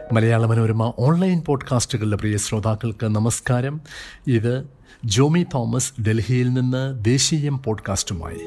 മലയാള മനോരമ ഓൺലൈൻ പോഡ്കാസ്റ്റുകളുടെ പ്രിയ ശ്രോതാക്കൾക്ക് നമസ്കാരം ഇത് ജോമി തോമസ് ഡൽഹിയിൽ നിന്ന് ദേശീയം പോഡ്കാസ്റ്റുമായി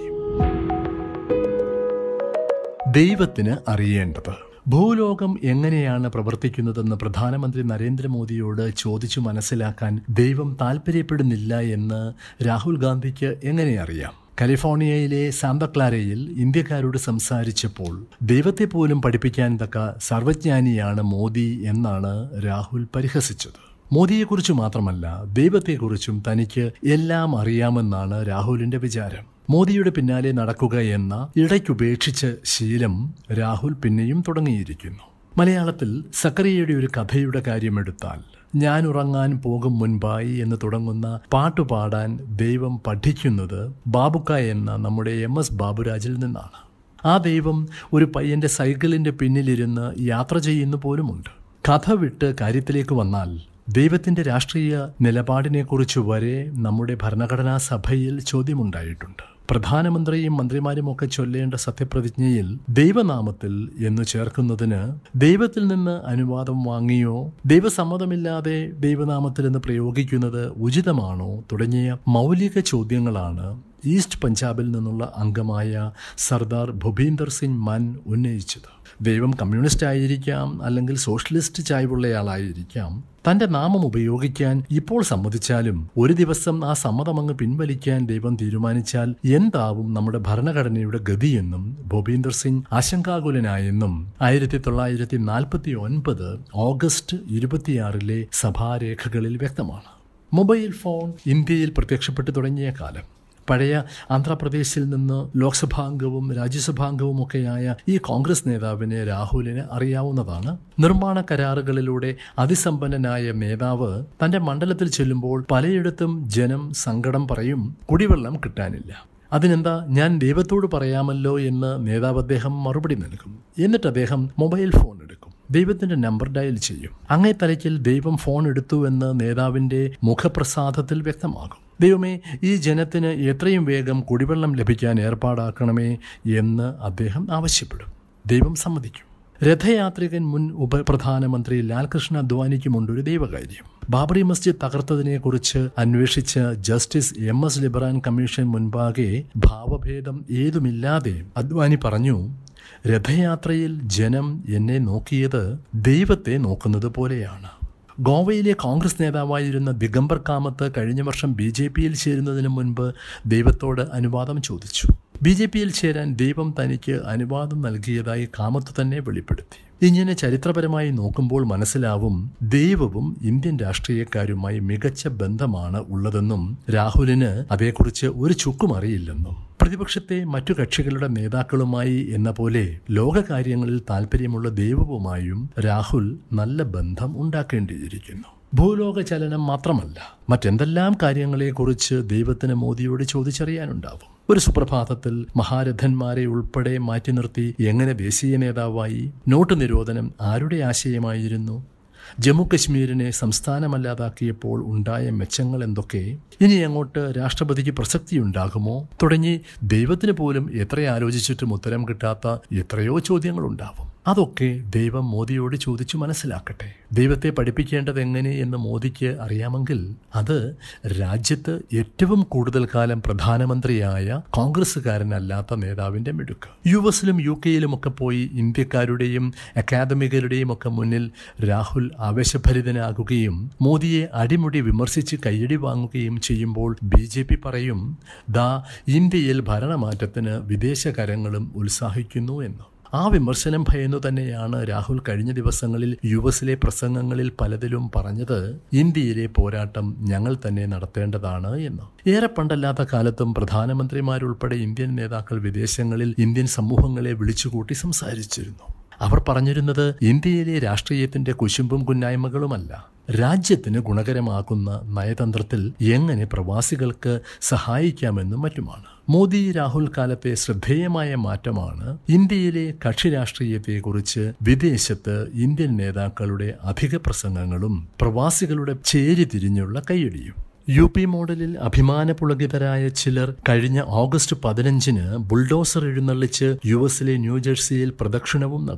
ദൈവത്തിന് അറിയേണ്ടത് ഭൂലോകം എങ്ങനെയാണ് പ്രവർത്തിക്കുന്നതെന്ന് പ്രധാനമന്ത്രി നരേന്ദ്രമോദിയോട് ചോദിച്ചു മനസ്സിലാക്കാൻ ദൈവം താൽപ്പര്യപ്പെടുന്നില്ല എന്ന് രാഹുൽ ഗാന്ധിക്ക് എങ്ങനെ അറിയാം കാലിഫോർണിയയിലെ സാന്തക്ലാരയിൽ ഇന്ത്യക്കാരോട് സംസാരിച്ചപ്പോൾ ദൈവത്തെ പോലും പഠിപ്പിക്കാൻ തക്ക സർവജ്ഞാനിയാണ് മോദി എന്നാണ് രാഹുൽ പരിഹസിച്ചത് മോദിയെക്കുറിച്ച് മാത്രമല്ല ദൈവത്തെക്കുറിച്ചും തനിക്ക് എല്ലാം അറിയാമെന്നാണ് രാഹുലിന്റെ വിചാരം മോദിയുടെ പിന്നാലെ നടക്കുക എന്ന ഇടയ്ക്കുപേക്ഷിച്ച ശീലം രാഹുൽ പിന്നെയും തുടങ്ങിയിരിക്കുന്നു മലയാളത്തിൽ സക്കറിയയുടെ ഒരു കഥയുടെ കാര്യമെടുത്താൽ ഞാൻ ഉറങ്ങാൻ പോകും മുൻപായി എന്ന് തുടങ്ങുന്ന പാട്ടുപാടാൻ ദൈവം പഠിക്കുന്നത് ബാബുക്ക എന്ന നമ്മുടെ എം എസ് ബാബുരാജിൽ നിന്നാണ് ആ ദൈവം ഒരു പയ്യന്റെ സൈക്കിളിന്റെ പിന്നിലിരുന്ന് യാത്ര ചെയ്യുന്നു പോലുമുണ്ട് കഥ വിട്ട് കാര്യത്തിലേക്ക് വന്നാൽ ദൈവത്തിന്റെ രാഷ്ട്രീയ നിലപാടിനെക്കുറിച്ച് വരെ നമ്മുടെ ഭരണഘടനാ സഭയിൽ ചോദ്യമുണ്ടായിട്ടുണ്ട് പ്രധാനമന്ത്രിയും മന്ത്രിമാരുമൊക്കെ ചൊല്ലേണ്ട സത്യപ്രതിജ്ഞയിൽ ദൈവനാമത്തിൽ എന്ന് ചേർക്കുന്നതിന് ദൈവത്തിൽ നിന്ന് അനുവാദം വാങ്ങിയോ ദൈവസമ്മതമില്ലാതെ ദൈവനാമത്തിൽ എന്ന് പ്രയോഗിക്കുന്നത് ഉചിതമാണോ തുടങ്ങിയ മൗലിക ചോദ്യങ്ങളാണ് ഈസ്റ്റ് പഞ്ചാബിൽ നിന്നുള്ള അംഗമായ സർദാർ ഭുപീന്ദർ സിംഗ് മൻ ഉന്നയിച്ചത് ദൈവം കമ്മ്യൂണിസ്റ്റ് ആയിരിക്കാം അല്ലെങ്കിൽ സോഷ്യലിസ്റ്റ് ചായ്വുള്ളയാളായിരിക്കാം തന്റെ നാമം ഉപയോഗിക്കാൻ ഇപ്പോൾ സമ്മതിച്ചാലും ഒരു ദിവസം ആ സമ്മതം അങ്ങ് പിൻവലിക്കാൻ ദൈവം തീരുമാനിച്ചാൽ എന്താവും നമ്മുടെ ഭരണഘടനയുടെ ഗതിയെന്നും ഭൂപീന്ദർ സിംഗ് ആശങ്കാകുലനായെന്നും ആയിരത്തി തൊള്ളായിരത്തി നാൽപ്പത്തി ഒൻപത് ഓഗസ്റ്റ് ഇരുപത്തിയാറിലെ സഭാരേഖകളിൽ വ്യക്തമാണ് മൊബൈൽ ഫോൺ ഇന്ത്യയിൽ പ്രത്യക്ഷപ്പെട്ടു തുടങ്ങിയ കാലം പഴയ ആന്ധ്രാപ്രദേശിൽ നിന്ന് ലോക്സഭാംഗവും രാജ്യസഭാംഗവും ഒക്കെയായ ഈ കോൺഗ്രസ് നേതാവിനെ രാഹുലിന് അറിയാവുന്നതാണ് നിർമ്മാണ കരാറുകളിലൂടെ അതിസമ്പന്നനായ നേതാവ് തന്റെ മണ്ഡലത്തിൽ ചെല്ലുമ്പോൾ പലയിടത്തും ജനം സങ്കടം പറയും കുടിവെള്ളം കിട്ടാനില്ല അതിനെന്താ ഞാൻ ദൈവത്തോട് പറയാമല്ലോ എന്ന് നേതാവ് അദ്ദേഹം മറുപടി നൽകും എന്നിട്ട് അദ്ദേഹം മൊബൈൽ ഫോൺ എടുക്കും ദൈവത്തിന്റെ നമ്പർ ഡയൽ ചെയ്യും അങ്ങേ തലയ്ക്കിൽ ദൈവം ഫോൺ എടുത്തു എന്ന് നേതാവിന്റെ മുഖപ്രസാദത്തിൽ വ്യക്തമാകും ദൈവമേ ഈ ജനത്തിന് എത്രയും വേഗം കുടിവെള്ളം ലഭിക്കാൻ ഏർപ്പാടാക്കണമേ എന്ന് അദ്ദേഹം ആവശ്യപ്പെടും ദൈവം സമ്മതിക്കും രഥയാത്രികൻ മുൻ ഉപപ്രധാനമന്ത്രി ലാൽകൃഷ്ണ അദ്വാനിക്കുമുണ്ട് ഒരു ദൈവകാര്യം ബാബറി മസ്ജിദ് തകർത്തതിനെക്കുറിച്ച് അന്വേഷിച്ച justice M S Liberhan commission മുൻപാകെ ഭാവഭേദം ഏതുമില്ലാതെ അദ്വാനി പറഞ്ഞു രഥയാത്രയിൽ ജനം എന്നെ നോക്കിയത് ദൈവത്തെ നോക്കുന്നത് പോലെയാണ് ഗോവയിലെ കോൺഗ്രസ് നേതാവായിരുന്ന ദിഗംബർ കാമത്ത് കഴിഞ്ഞ വർഷം ബി ജെ പിയിൽ ചേരുന്നതിന് മുൻപ് ദൈവത്തോട് അനുവാദം ചോദിച്ചു ബി ജെ പിയിൽ ചേരാൻ ദൈവം തനിക്ക് അനുവാദം നൽകിയതായി കാമത്ത് തന്നെ വെളിപ്പെടുത്തി ഇങ്ങനെ ചരിത്രപരമായി നോക്കുമ്പോൾ മനസ്സിലാവും ദൈവവും ഇന്ത്യൻ രാഷ്ട്രീയക്കാരുമായി മികച്ച ബന്ധമാണ് ഉള്ളതെന്നും രാഹുലിന് അതേക്കുറിച്ച് ഒരു ചുക്കും അറിയില്ലെന്നും പ്രതിപക്ഷത്തെ മറ്റു കക്ഷികളുടെ നേതാക്കളുമായി എന്ന പോലെ ലോകകാര്യങ്ങളിൽ താല്പര്യമുള്ള ദൈവവുമായും രാഹുൽ നല്ല ബന്ധം ഉണ്ടാക്കേണ്ടിയിരിക്കുന്നു ഭൂലോക ചലനം മാത്രമല്ല മറ്റെന്തെല്ലാം കാര്യങ്ങളെക്കുറിച്ച് ദൈവത്തിന് മോദിയോട് ചോദിച്ചറിയാനുണ്ടാവും ഒരു സുപ്രഭാതത്തിൽ മഹാരഥന്മാരെ ഉൾപ്പെടെ മാറ്റി നിർത്തി എങ്ങനെ ദേശീയ നേതാവായി നോട്ട് നിരോധനം ആരുടെ ആശയമായിരുന്നു ജമ്മു കശ്മീരിനെ സംസ്ഥാനമല്ലാതാക്കിയപ്പോൾ ഉണ്ടായ മെച്ചങ്ങൾ എന്തൊക്കെ ഇനി അങ്ങോട്ട് രാഷ്ട്രപതിക്ക് പ്രസക്തിയുണ്ടാകുമോ തുടങ്ങി ദൈവത്തിന് പോലും എത്ര ആലോചിച്ചിട്ടും ഉത്തരം കിട്ടാത്ത എത്രയോ ചോദ്യങ്ങളുണ്ടാവും അതൊക്കെ ദൈവം മോദിയോട് ചോദിച്ചു മനസ്സിലാക്കട്ടെ ദൈവത്തെ പഠിപ്പിക്കേണ്ടത് എങ്ങനെ എന്ന് മോദിക്ക് അറിയാമെങ്കിൽ അത് രാജ്യത്ത് ഏറ്റവും കൂടുതൽ കാലം പ്രധാനമന്ത്രിയായ കോൺഗ്രസ്സുകാരനല്ലാത്ത നേതാവിന്റെ മിടുക്ക് യു എസിലും യു കെയിലുമൊക്കെ പോയി ഇന്ത്യക്കാരുടെയും അക്കാദമികരുടെയും ഒക്കെ മുന്നിൽ രാഹുൽ ആവേശഭരിതനാകുകയും മോദിയെ അടിമുടി വിമർശിച്ച് കയ്യടി വാങ്ങുകയും ചെയ്യുമ്പോൾ ബി ജെ പി പറയും ദാ ഇന്ത്യയിൽ ഭരണമാറ്റത്തിന് വിദേശ കരങ്ങളും ഉത്സാഹിക്കുന്നു എന്ന് ആ വിമർശനം ഭയന്നു തന്നെയാണ് രാഹുൽ കഴിഞ്ഞ ദിവസങ്ങളിൽ യു എസിലെ പ്രസംഗങ്ങളിൽ പലതിലും പറഞ്ഞത് ഇന്ത്യയിലെ പോരാട്ടം ഞങ്ങൾ തന്നെ നടത്തേണ്ടതാണ് എന്ന് ഏറെ പണ്ടല്ലാത്ത കാലത്തും പ്രധാനമന്ത്രിമാരുൾപ്പെടെ ഇന്ത്യൻ നേതാക്കൾ വിദേശങ്ങളിൽ ഇന്ത്യൻ സമൂഹങ്ങളെ വിളിച്ചുകൂട്ടി സംസാരിച്ചിരുന്നു അവർ പറഞ്ഞിരുന്നത് ഇന്ത്യയിലെ രാഷ്ട്രീയത്തിന്റെ കുശുമ്പും കുന്നായ്മകളുമല്ല രാജ്യത്തിന് ഗുണകരമാക്കുന്ന നയതന്ത്രത്തിൽ എങ്ങനെ പ്രവാസികൾക്ക് സഹായിക്കാമെന്നും മറ്റുമാണ് മോദി രാഹുൽ കാലത്തെ ശ്രദ്ധേയമായ മാറ്റമാണ് ഇന്ത്യയിലെ കക്ഷി രാഷ്ട്രീയത്തെക്കുറിച്ച് വിദേശത്ത് ഇന്ത്യൻ നേതാക്കളുടെ അധിക പ്രസംഗങ്ങളും പ്രവാസികളുടെ ചേരിതിരിഞ്ഞുള്ള കൈയടിയും യു പി മോഡലിൽ അഭിമാനപുളകിതരായ ചിലർ കഴിഞ്ഞ ഓഗസ്റ്റ് പതിനഞ്ചിന് ബുൾഡോസർ എഴുന്നള്ളിച്ച് യു എസിലെ ന്യൂജേഴ്സിയിൽ പ്രദക്ഷിണവും നടത്തി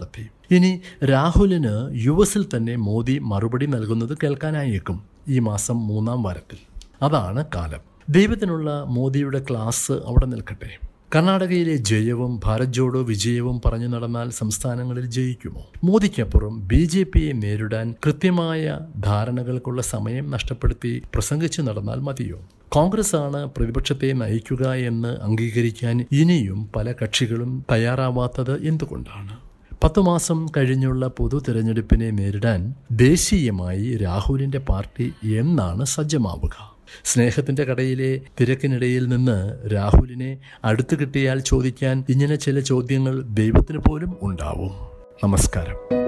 ഇനി രാഹുലിന് യു എസിൽ തന്നെ മോദി മറുപടി നൽകുന്നത് കേൾക്കാനായേക്കും ഈ മാസം മൂന്നാം വാരത്തിൽ അതാണ് കാലം ദൈവത്തിനുള്ള മോദിയുടെ ക്ലാസ് അവിടെ നിൽക്കട്ടെ കർണാടകയിലെ ജയവും ഭാരത് ജോഡോ വിജയവും പറഞ്ഞു നടന്നാൽ സംസ്ഥാനങ്ങളിൽ ജയിക്കുമോ മോദിക്കപ്പുറം ബി ജെ പിയെ നേരിടാൻ കൃത്യമായ ധാരണകൾക്കുള്ള സമയം നഷ്ടപ്പെടുത്തി പ്രസംഗിച്ചു നടന്നാൽ മതിയോ കോൺഗ്രസ് ആണ് പ്രതിപക്ഷത്തെ നയിക്കുക എന്ന് അംഗീകരിക്കാൻ ഇനിയും പല കക്ഷികളും തയ്യാറാവാത്തത് എന്തുകൊണ്ടാണ് പത്തു മാസം കഴിഞ്ഞുള്ള പൊതു തിരഞ്ഞെടുപ്പിനെ നേരിടാൻ ദേശീയമായി രാഹുലിന്റെ പാർട്ടി എന്നാണ് സജ്ജമാവുക സ്നേഹത്തിന്റെ കടയിലെ തിരക്കിനിടയിൽ നിന്ന് രാഹുലിനെ അടുത്തു കിട്ടിയാൽ ചോദിക്കാൻ ഇങ്ങനെ ചില ചോദ്യങ്ങൾ ദൈവത്തിന് പോലും ഉണ്ടാവും നമസ്കാരം